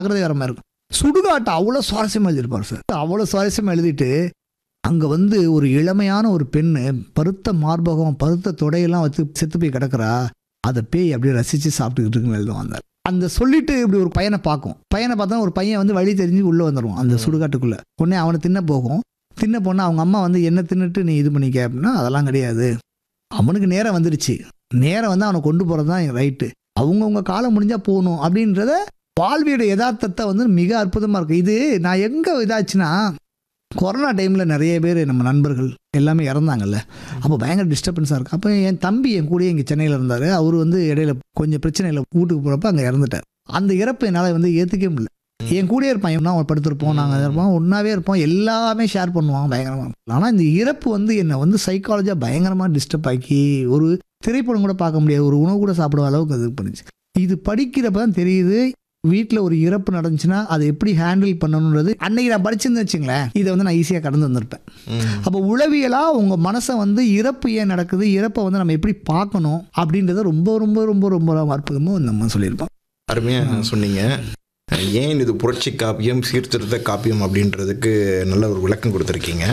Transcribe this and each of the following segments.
ஜாக்கிரதை வர மாதிரி இருக்கும் சுடுகாட்டை அவ்வளோ சுவாரஸ்யமாக எழுதியிருப்பார் சார் அவ்வளோ சுவாரஸ்யமாக எழுதிட்டு அங்கே வந்து ஒரு இளமையான ஒரு பெண்ணு பருத்த மார்பகம் பருத்த தொடையெல்லாம் வச்சு செத்து போய் கிடக்குறா அதை பேய் அப்படியே ரசித்து சாப்பிட்டுக்கிட்டு இருக்குன்னு எழுதுவான் அந்த அந்த சொல்லிட்டு இப்படி ஒரு பையனை பார்க்கும் பையனை பார்த்தா ஒரு பையன் வந்து வழி தெரிஞ்சு உள்ளே வந்துடுவான் அந்த சுடுகாட்டுக்குள்ளே உடனே அவனை தின்ன போகும் தின்ன போனால் அவங்க அம்மா வந்து என்ன தின்னுட்டு நீ இது பண்ணிக்க அப்படின்னா அதெல்லாம் கிடையாது அவனுக்கு நேரம் வந்துடுச்சு நேரம் வந்து அவனை கொண்டு போகிறது தான் ரைட்டு அவங்கவுங்க காலம் முடிஞ்சால் போகணும் அப்படின்றத வாழ்வியோட யதார்த்தத்தை வந்து மிக அற்புதமாக இருக்கு இது நான் எங்கே இதாச்சுன்னா கொரோனா டைமில் நிறைய பேர் நம்ம நண்பர்கள் எல்லாமே இறந்தாங்கல்ல அப்போ பயங்கர டிஸ்டர்பன்ஸாக இருக்கு அப்போ என் தம்பி என் கூடயே இங்கே சென்னையில் இருந்தார் அவர் வந்து இடையில கொஞ்சம் பிரச்சனையில் வீட்டுக்கு போகிறப்ப அங்கே இறந்துட்டார் அந்த இறப்பை என்னால் வந்து ஏற்றுக்கவே முடியல என் கூடயே இருப்பான் இவனா அவன் படுத்திருப்போம் நாங்கள் இருப்போம் ஒன்றாவே இருப்போம் எல்லாமே ஷேர் பண்ணுவான் பயங்கரமாக ஆனால் இந்த இறப்பு வந்து என்னை வந்து சைக்காலஜியாக பயங்கரமாக டிஸ்டர்ப் ஆக்கி ஒரு திரைப்படம் கூட பார்க்க முடியாது ஒரு உணவு கூட சாப்பிடுற அளவுக்கு அது பண்ணுச்சு இது படிக்கிறப்ப தான் தெரியுது வீட்டில் ஒரு இறப்பு நடந்துச்சுன்னா அதை எப்படி ஹேண்டில் பண்ணணுன்றது அன்னைக்கு நான் படிச்சிருந்தேன் வச்சுங்களேன் இதை வந்து நான் ஈஸியாக கடந்து வந்திருப்பேன் அப்போ உளவியலாக உங்கள் மனசை வந்து இறப்பு ஏன் நடக்குது இறப்பை வந்து நம்ம எப்படி பார்க்கணும் அப்படின்றத ரொம்ப ரொம்ப ரொம்ப ரொம்ப அற்புதமும் நம்ம சொல்லியிருப்போம் அருமையாக சொன்னீங்க ஏன் இது புரட்சி காப்பியம் சீர்திருத்த காப்பியம் அப்படின்றதுக்கு நல்ல ஒரு விளக்கம் கொடுத்துருக்கீங்க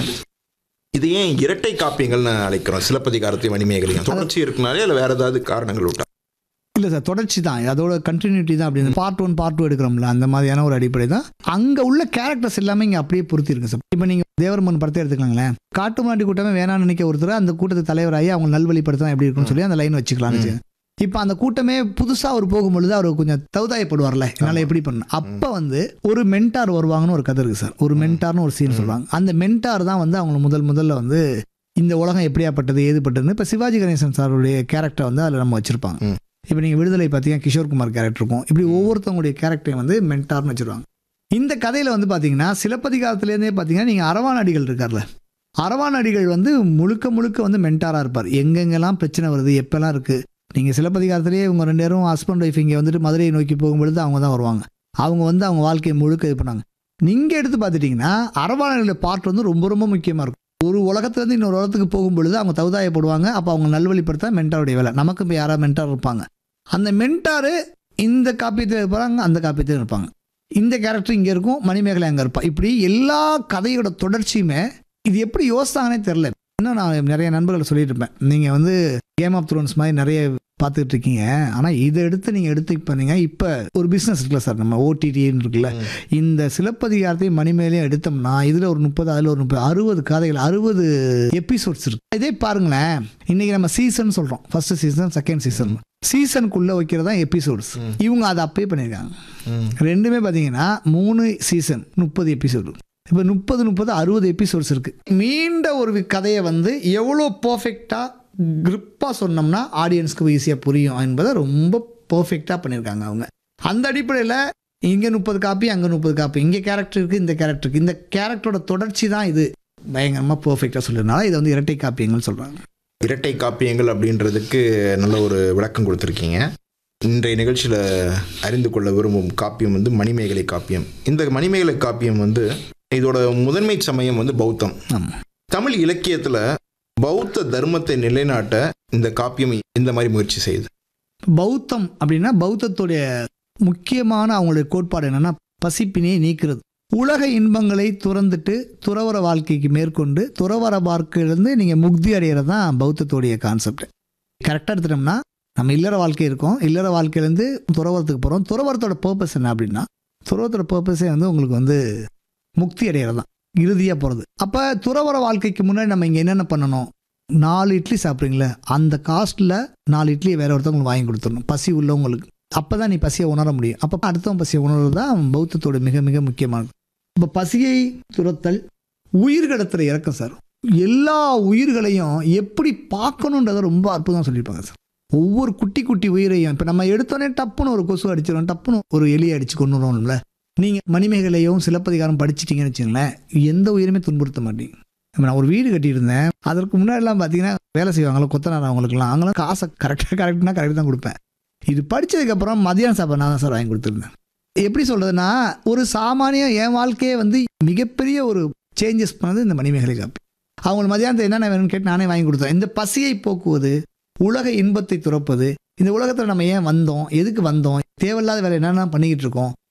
இது ஏன் இரட்டை காப்பியங்கள்னு அழைக்கிறோம் சிலப்பதிகாரத்தையும் மணிமேகலையும் தொடர்ச்சி இருக்குனாலே இல்லை வேற ஏதாவது காரணங்கள் விட்டா இல்லை சார் தொடர்ச்சி தான் அதோட கண்டினியூட்டி தான் அப்படின்னு பார்ட் ஒன் பார்ட் டூ எடுக்கிறோம்ல அந்த மாதிரியான ஒரு அடிப்படை தான் அங்கே உள்ள கேரக்டர்ஸ் எல்லாமே இங்கே அப்படியே பொருத்தி இருக்கு சார் இப்போ நீங்கள் தேவரமன் படத்தை எடுத்துக்கலாங்களேன் காட்டு மாட்டி கூட்டமே வேணாம்னு நினைக்க ஒருத்தர் அந்த கூட்டத்து தலைவராகி அவங்க நல்வழிப்படுத்தா எப்படி இருக்கும்னு சொல்லி அந்த லைன் வச்சுக்கலாம்னு இப்போ அந்த கூட்டமே புதுசாக அவர் போகும்பொழுது அவர் கொஞ்சம் தவுதாயப்படுவார்ல என்னால் எப்படி பண்ண அப்போ வந்து ஒரு மென்டார் வருவாங்கன்னு ஒரு கதை இருக்குது சார் ஒரு மென்டார்னு ஒரு சீன் சொல்லுவாங்க அந்த மென்டார் தான் வந்து அவங்க முதல் முதல்ல வந்து இந்த உலகம் எப்படியாப்பட்டது ஏதுப்பட்டதுன்னு இப்போ சிவாஜி கணேசன் சாருடைய கேரக்டர் வந்து அதில் நம்ம வச்சுருப்பாங்க ம். இப்போ நீங்கள் விடுதலை பார்த்தீங்கன்னா கிஷோர்குமார் கேரக்டர் இருக்கும் இப்படி ஒவ்வொருத்தவங்களுடைய கேரக்டரையும் வந்து மென்டார்னு வச்சுருவாங்க இந்த கதையில் வந்து பார்த்தீங்கன்னா சிலப்பதிகாரத்துலேருந்தே பார்த்தீங்கன்னா நீங்கள் அரவானடிகள் இருக்கார்ல அரவானடிகள் வந்து முழுக்க முழுக்க வந்து மென்டாராக இருப்பார் எங்கெங்கெல்லாம் பிரச்சனை வருது எப்பெல்லாம் இருக்குது நீங்கள் சிலப்பதிகாரத்திலேயே இவங்க ரெண்டு பேரும் ஹஸ்பண்ட் ஒய்ஃப் இங்கே வந்துட்டு மதுரையை நோக்கி போகும்பொழுது அவங்க தான் வருவாங்க அவங்க வந்து அவங்க வாழ்க்கையை முழுக்க இது பண்ணாங்க நீங்கள் எடுத்து பார்த்துட்டிங்கன்னா அரவானடிகளோட பார்ட் வந்து ரொம்ப ரொம்ப முக்கியமாக இருக்கும் ஒரு உலகத்துலேருந்து இன்னொரு உலகத்துக்கு போகும்பொழுது அவங்க தகுதாயப்படுவாங்க அப்போ அவங்க நல்வழிப்படுத்த மென்டாருடைய வேலை நமக்கு இப்போ யாராவது மென்டார் இருப்பாங்க அந்த மென்டாரு இந்த காப்பியத்தில் இருப்பாங்க அந்த காப்பியத்தில் இருப்பாங்க இந்த கேரக்டர் இங்கே இருக்கும் மணிமேகலை அங்கே இருப்பா இப்படி எல்லா கதையோட தொடர்ச்சியுமே இது எப்படி யோசித்தாங்கன்னே தெரில இன்னும் நான் நிறைய நண்பர்கள் சொல்லிட்டு இருப்பேன் நீங்கள் வந்து கேம் ஆஃப் த்ரோன்ஸ் மாதிரி நிறைய பார்த்துட்டு இருக்கீங்க ஆனால் இதை எடுத்து நீங்கள் எடுத்து பண்ணீங்க இப்போ ஒரு பிஸ்னஸ் இருக்குல்ல சார் நம்ம ஓடிடின்னு இருக்குல்ல இந்த சிலப்பதிகாரத்தையும் மணிமேலையும் எடுத்தோம்னா இதில் ஒரு முப்பது அதில் ஒரு முப்பது அறுபது கதைகள் அறுபது எபிசோட்ஸ் இருக்கு இதே பாருங்களேன் இன்னைக்கு நம்ம சீசன் சொல்கிறோம் ஃபர்ஸ்ட் சீசன் செகண்ட் சீசன் சீசனுக்குள்ளே வைக்கிறது தான் எபிசோட்ஸ் இவங்க அதை அப்பயே பண்ணியிருக்காங்க ரெண்டுமே பார்த்தீங்கன்னா மூணு சீசன் முப்பது எபிசோடு இப்போ முப்பது முப்பது அறுபது எபிசோட்ஸ் இருக்கு மீண்ட ஒரு கதையை வந்து எவ்வளோ பர்ஃபெக்டாக grip-ஆ சொன்னோம்னா ஆடியன்ஸ்க்கு ஈஸியாக புரியும் என்பதை ரொம்ப பர்ஃபெக்டாக பண்ணியிருக்காங்க அவங்க அந்த அடிப்படையில் இங்கே முப்பது காப்பி அங்கே முப்பது காப்பி இங்கே கேரக்டர் இருக்குது இந்த கேரக்டருக்கு இந்த கேரக்டரோட தொடர்ச்சி தான் இது பயங்கரமாக பர்ஃபெக்டாக சொல்லிருந்தால இதை வந்து இரட்டை காப்பியங்கள் சொல்கிறாங்க இரட்டை காப்பியங்கள் அப்படின்றதுக்கு நல்ல ஒரு விளக்கம் கொடுத்துருக்கீங்க இன்றைய நிகழ்ச்சியில் அறிந்து கொள்ள விரும்பும் காப்பியம் வந்து மணிமேகலை காப்பியம் இந்த மணிமேகலை காப்பியம் வந்து இதோட முதன்மை சமயம் வந்து பௌத்தம் ஆமாம் தமிழ் இலக்கியத்தில் பௌத்த தர்மத்தை நிலைநாட்ட இந்த காப்பியம் இந்த மாதிரி முயற்சி செய்யுது பௌத்தம் அப்படின்னா பௌத்தத்துடைய முக்கியமான அவங்களுடைய கோட்பாடு என்னன்னா பசிப்பினியை நீக்கிறது உலக இன்பங்களை துறந்துட்டு துறவர வாழ்க்கைக்கு மேற்கொண்டு துறவர வாழ்க்கையிலேருந்து நீங்கள் முக்தி அடைகிறது தான் பௌத்தத்துடைய கான்செப்ட் கரெக்டாக எடுத்துட்டோம்னா நம்ம இல்லற வாழ்க்கை இருக்கோம் இல்லற வாழ்க்கையிலேருந்து துறவரத்துக்கு போகிறோம் துறவரத்தோட பர்பஸ் என்ன அப்படின்னா துறவரத்தோட பர்பஸே வந்து உங்களுக்கு வந்து முக்தி அடைகிறது தான் இறுதியாக போகிறது அப்போ துறவர வாழ்க்கைக்கு முன்னாடி நம்ம இங்கே என்னென்ன பண்ணணும் நாலு இட்லி சாப்பிட்றீங்களே அந்த காஸ்ட்டில் நாலு இட்லி வேற ஒருத்தவங்களுக்கு வாங்கி கொடுத்துடணும் பசி உள்ளவங்களுக்கு அப்போ தான் நீ பசியை உணர முடியும் அப்போ அடுத்தவன் பசியை உணர்றது தான் பௌத்தத்தோட மிக மிக முக்கியமானது இப்போ பசியை துரத்தல் உயிர் கடத்துற இறக்கம் சார் எல்லா உயிர்களையும் எப்படி பார்க்கணுன்றதை ரொம்ப அற்புதம் சொல்லியிருப்பாங்க சார் ஒவ்வொரு குட்டி குட்டி உயிரையும் இப்போ நம்ம எடுத்தோடனே டப்புன்னு ஒரு கொசு அடிச்சிடும் டப்புன்னு ஒரு எலியை அடிச்சு கொண்டுறோம்ல நீங்கள் மணிமேகலையும் சிலப்பதிகாரம் படிச்சிட்டிங்கன்னு வச்சுங்களேன் எந்த உயிருமே துன்புறுத்த மாட்டீங்க இப்ப நான் ஒரு வீடு கட்டியிருந்தேன் அதற்கு முன்னாடிலாம் பார்த்தீங்கன்னா வேலை செய்வாங்களோ கொத்தனார் அவங்களுக்குலாம் அவங்களாம் காசை கரெக்டாக கரெக்ட்னா கரெக்ட் தான் கொடுப்பேன் இது படித்ததுக்கப்புறம் மதியானம் சாப்பாடு நான் தான் சார் வாங்கி கொடுத்துருந்தேன் எப்படி சொல்கிறதுனா ஒரு சாமானிய என் வாழ்க்கையே வந்து மிகப்பெரிய ஒரு சேஞ்சஸ் பண்ணது இந்த மணிமேகலை காப்பி அவங்களுக்கு மதியானத்தை என்னென்ன வேணும்னு கேட்டு நானே வாங்கி கொடுத்தேன் இந்த பசியை போக்குவது உலக இன்பத்தை துறப்பது இந்த உலகத்தில் நம்ம ஏன் வந்தோம் எதுக்கு வந்தோம் தேவையில்லாத வேலை என்னென்ன பண்ணிக்கிட்டு இருக்கோம்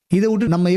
இதை விட்டு நம்ம